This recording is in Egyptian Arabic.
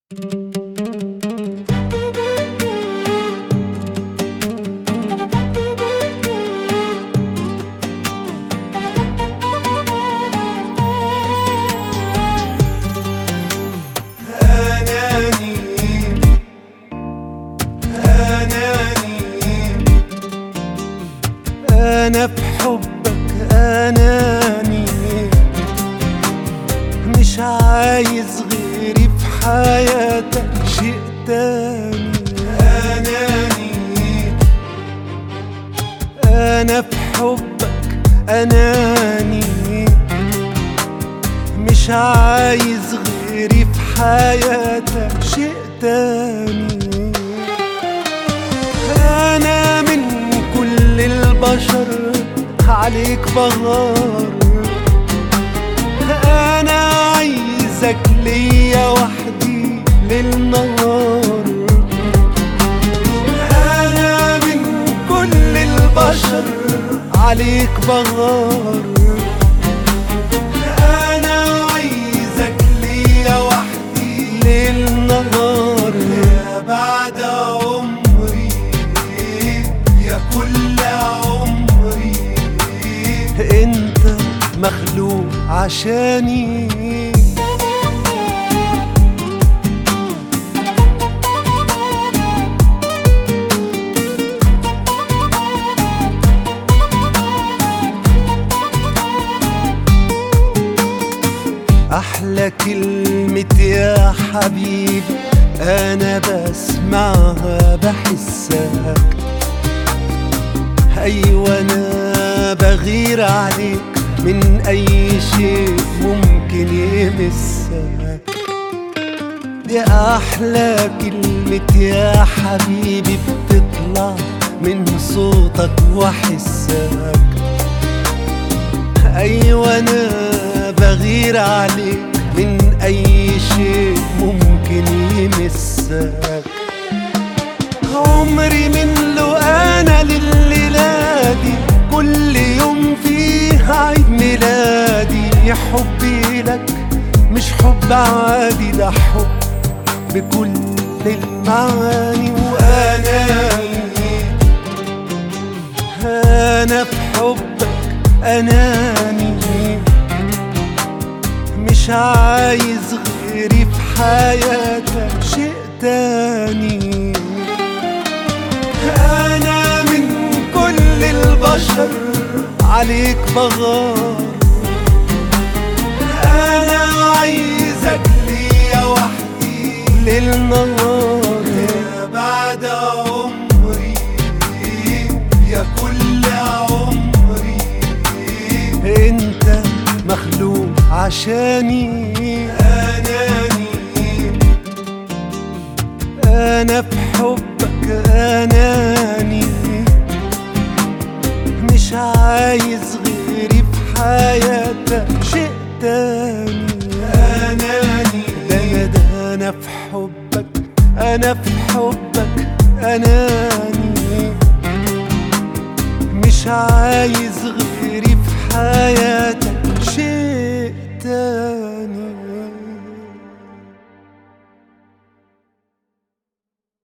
أناني أناني أنا بحبك أناني مش عايز غيري في حياتك شيء تاني أناني أنا بحبك أناني مش عايز غيري في حياتك شيء تاني أنا من كل البشر عليك بغار أنا عايزك ليا وحدي للنهار أنا من كل البشر عليك بغار أنا عايزك ليا وحدي للنهار يا بعد عمري يا كل عمري انت مخلوق عشاني أحلى كلمة يا حبيبي أنا بسمعها بحسك أيوة أنا بغير عليك من أي شيء ممكن يمسك دي أحلى كلمة يا حبيبي بتطلع من صوتك وحسك أيوة أنا بغير عليك من أي شيء ممكن يمسك عمري من لو أنا لليلة دي كل يوم فيه عيد ميلادي حبي لك مش حب عادي ده حب بكل المعاني وأناني أنا بحبك أناني مش عايز غيري في حياتك شيء تاني أنا من كل البشر عليك بغار أنا عايزك ليا وحدي للنهار يا بعد عمري يا كل عمري انت مخلوق عشاني أناني أنا بحبك أناني مش عايز غيري في حياتك شيء تاني أناني ده أنا ده أنا في حبك أنا في حبك أناني مش عايز غيري في حياتك